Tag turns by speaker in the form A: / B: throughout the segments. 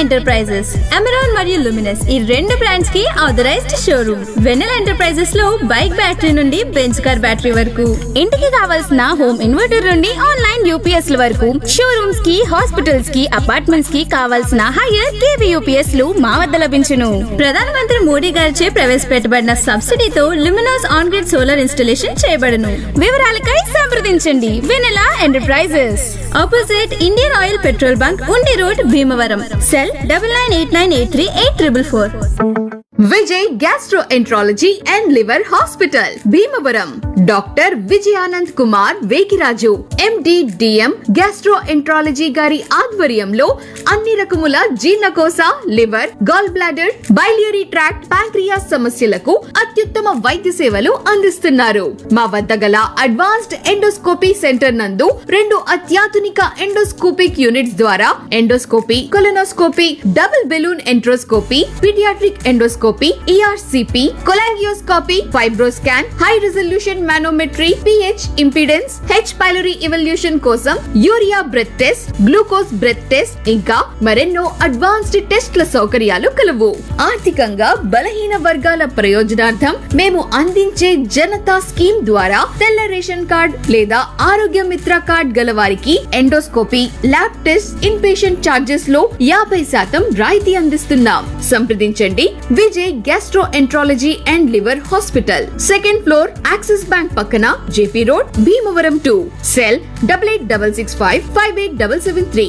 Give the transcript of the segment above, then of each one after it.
A: enterprises Amaron మరియు Luminous ఈ రెండు బ్రాండ్స్ కి ఆథరైజ్డ్ షోరూమ్ వెన్నెల ఎంటర్ప్రైజెస్ లో బైక్ బ్యాటరీ నుండి బెంచ్ కార్ బ్యాటరీ వరకు
B: ఇంటికి కావాల్సిన హోమ్ ఇన్వర్టర్ నుండి ఆన్లైన్ యూపీఎస్ ల వరకు షోరూమ్స్ కి హాస్పిటల్స్ కి అపార్ట్మెంట్స్ కి కావాల్సిన హైయర్ కేవీ యూపీఎస్ లు మా వద్ద లభించును
A: ప్రధానమంత్రి మోడీ గారిచే ప్రవేశపెట్టబడిన సబ్సిడీతో Luminous on grid solar installation చేయబడను
B: వివరాలకై సంప్రదించండి Vennela enterprises
A: opposite Indian Oil petrol bunk Undi road Bhimavaram cell double nine eight nine eight three eight triple four
C: Vijay gastroenterology and liver hospital Bhimavaram doctor Vijayanand Kumar Vegiraju MD DM gastroenterology గారి ఆధ్వర్యంలో అన్ని రకముల జీర్ణకోశ liver gall bladder biliary tract pancreas సమస్యలకు అత్యుత్తమ వైద్య సేవలు అందిస్తున్నారు మా వద్ద గల అడ్వాన్స్డ్ ఎండోస్కోపీ సెంటర్ నందు రెండు అత్యాధునిక ఎండోస్కోపిక్ యూనిట్స్ ద్వారా endoscopy colonoscopy double balloon enteroscopy paediatric endoscopy ERCP cholangioscopy FibroScan high resolution manometry pH impedance H pylori evaluation కోసం urea breath test glucose breath test ఇంకా మరెన్నో అడ్వాన్స్డ్ టెస్ట్ల సౌకర్యాలు కలవు ఆర్థికంగా బలహీన వర్గాల ప్రయోజనార్థం మేము అందించే జనతా స్కీమ్ ద్వారా తెల్ల రేషన్ కార్డ్ లేదా ఆరోగ్య మిత్ర కార్డ్ గల వారికి endoscopy lab test in patient charges లో యాభై శాతం రాయితీ అందిస్తున్నాం సంప్రదించండి Vijay gastroenterology and liver hospital second floor Axis bank పక్కన JP road Bhimavaram two cell double eight double six five five eight double seven three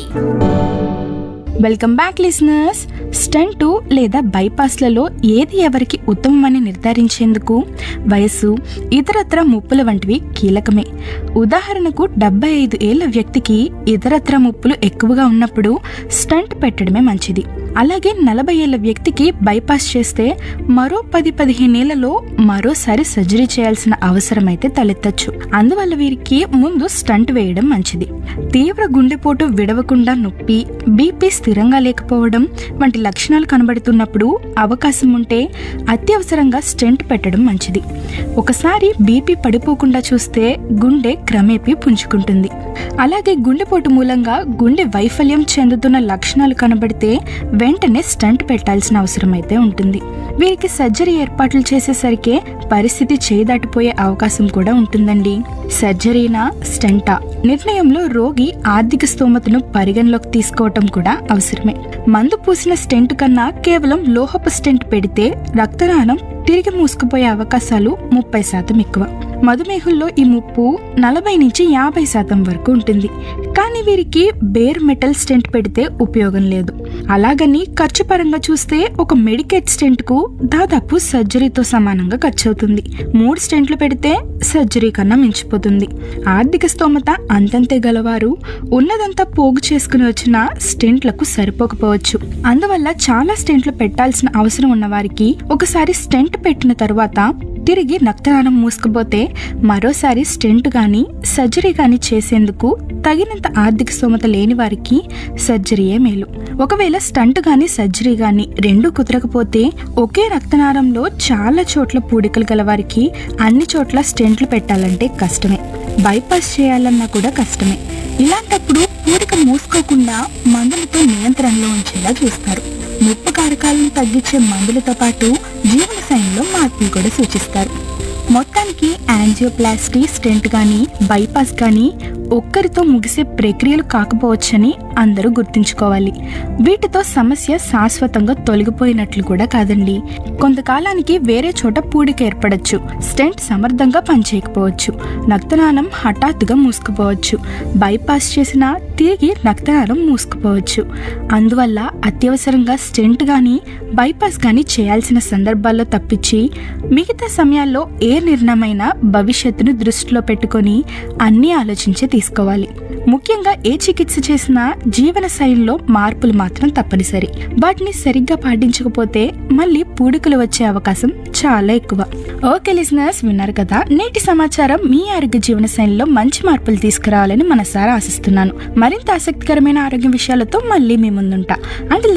B: welcome back listeners stent లేదా బైపాస్లలో ఏది ఎవరికి ఉత్తమమని నిర్ధారించేందుకు వయస్సు ఇతరత్ర ముప్పుల వంటివి కీలకమే ఉదాహరణకు డెబ్బై ఐదు ఏళ్ల వ్యక్తికి ఇతరత్ర ముప్పులు ఎక్కువగా ఉన్నప్పుడు స్టంట్ పెట్టడమే మంచిది అలాగే నలభై ఏళ్ల వ్యక్తికి బైపాస్ చేస్తే మరో పది పదిహేనేళ్లలో మరోసారి సర్జరీ చేయాల్సిన అవసరం అయితే తలెత్తచ్చు అందువల్ల వీరికి ముందు స్టంట్ వేయడం మంచిది తీవ్ర గుండెపోటు విడవకుండా నొప్పి బీపీ స్థిరంగా లేకపోవడం వంటి లక్షణాలు కనబడుతున్నప్పుడు అవకాశం ఉంటే అత్యవసరంగా స్టెంట్ పెట్టడం మంచిది ఒకసారి బీపీ పడిపోకుండా చూస్తే గుండె క్రమేపీ పుంజుకుంటుంది అలాగే గుండెపోటు మూలంగా గుండె వైఫల్యం చెందుతున్న లక్షణాలు కనబడితే వెంటనే స్టంట్ పెట్టాల్సిన అవసరం అయితే ఉంటుంది వీరికి సర్జరీ ఏర్పాట్లు చేసేసరికి పరిస్థితి చేదాటిపోయే అవకాశం కూడా ఉంటుందండి సర్జరీనా స్టెంటా నిర్ణయంలో రోగి ఆర్థిక స్తోమతను పరిగణలోకి తీసుకోవటం కూడా అవసరమే మందు పూసిన స్టెంట్ కన్నా కేవలం లోహపు స్టెంట్ పెడితే రక్తనాళం తిరిగి మూసుకుపోయే అవకాశాలు ముప్పై శాతం ఎక్కువ మధుమేహుల్లో ఈ ముప్పు నలభై నుంచి యాభై శాతం వరకు ఉంటుంది కానీ వీరికి బేర్ మెటల్ స్టెంట్ పెడితే ఉపయోగం లేదు అలాగని ఖర్చు పరంగా చూస్తే ఒక మెడికేట్ స్టెంట్ కు దాదాపు సర్జరీతో సమానంగా ఖర్చు అవుతుంది మూడు స్టెంట్లు పెడితే సర్జరీ కన్నా మించిపోతుంది ఆర్థిక స్తోమత అంతంతే గలవారు ఉన్నదంతా పోగు చేసుకుని వచ్చిన స్టెంట్లకు సరిపోకపోవచ్చు అందువల్ల చాలా స్టెంట్లు పెట్టాల్సిన అవసరం ఉన్న వారికి ఒకసారి స్టెంట్ పెట్టిన తరువాత తిరిగి రక్తనాళం మూసుకుపోతే మరోసారి స్టెంట్ గాని సర్జరీ గాని చేసేందుకు తగినంత ఆర్థిక స్తోమత లేని వారికి సర్జరీయే మేలు ఒకవేళ స్టంట్ గాని సర్జరీ గాని రెండు కుదరకపోతే ఒకే రక్తనాళంలో చాలా చోట్ల పూడికలు గల వారికి అన్ని చోట్ల స్టెంట్లు పెట్టాలంటే కష్టమే బైపాస్ చేయాలన్నా కూడా కష్టమే ఇలాంటప్పుడు పూడిక మూసుకోకుండా మందులతో నియంత్రణలో ఉంచేలా చూస్తారు ముప్పు కారకాలను తగ్గించే మందులతో పాటు జీవనశైలిలో మార్పులు కూడా సూచిస్తారు మొత్తానికి యాంజియోప్లాస్టీ స్టెంట్ కానీ బైపాస్ కానీ ఒక్కరితో ముగిసే ప్రక్రియలు కాకపోవచ్చని అందరూ గుర్తుంచుకోవాలి వీటితో సమస్య శాశ్వతంగా తొలగిపోయినట్లు కూడా కాదండి కొంతకాలానికి వేరే చోట పూడిక ఏర్పడచ్చు స్టెంట్ సమర్థంగా పనిచేయకపోవచ్చు రక్తనాళం హఠాత్తుగా మూసుకుపోవచ్చు బైపాస్ చేసినా తిరిగి రక్తనాళం మూసుకుపోవచ్చు అందువల్ల అత్యవసరంగా స్టెంట్ కానీ బైపాస్ కానీ చేయాల్సిన సందర్భాల్లో తప్పించి మిగతా సమయాల్లో ఏ నిర్ణయమైనా భవిష్యత్తును దృష్టిలో పెట్టుకొని అన్నీ ఆలోచించే తీసుకోవాలి ముఖ్యంగా ఏ చికిత్స చేసినా జీవన శైలిలో మార్పులు మాత్రం తప్పనిసరి వాటిని సరిగ్గా పాటించకపోతే మళ్ళీ పూడికలు వచ్చే అవకాశం చాలా ఎక్కువ ఓకే లిజనర్స్ విన్నారు కదా నేటి సమాచారం మీ ఆరోగ్య జీవన శైలిలో మంచి మార్పులు తీసుకురావాలని మనసారా ఆశిస్తున్నాను మరింత ఆసక్తికరమైన ఆరోగ్య విషయాలతో మళ్ళీ మీ ముందుంటా అంటే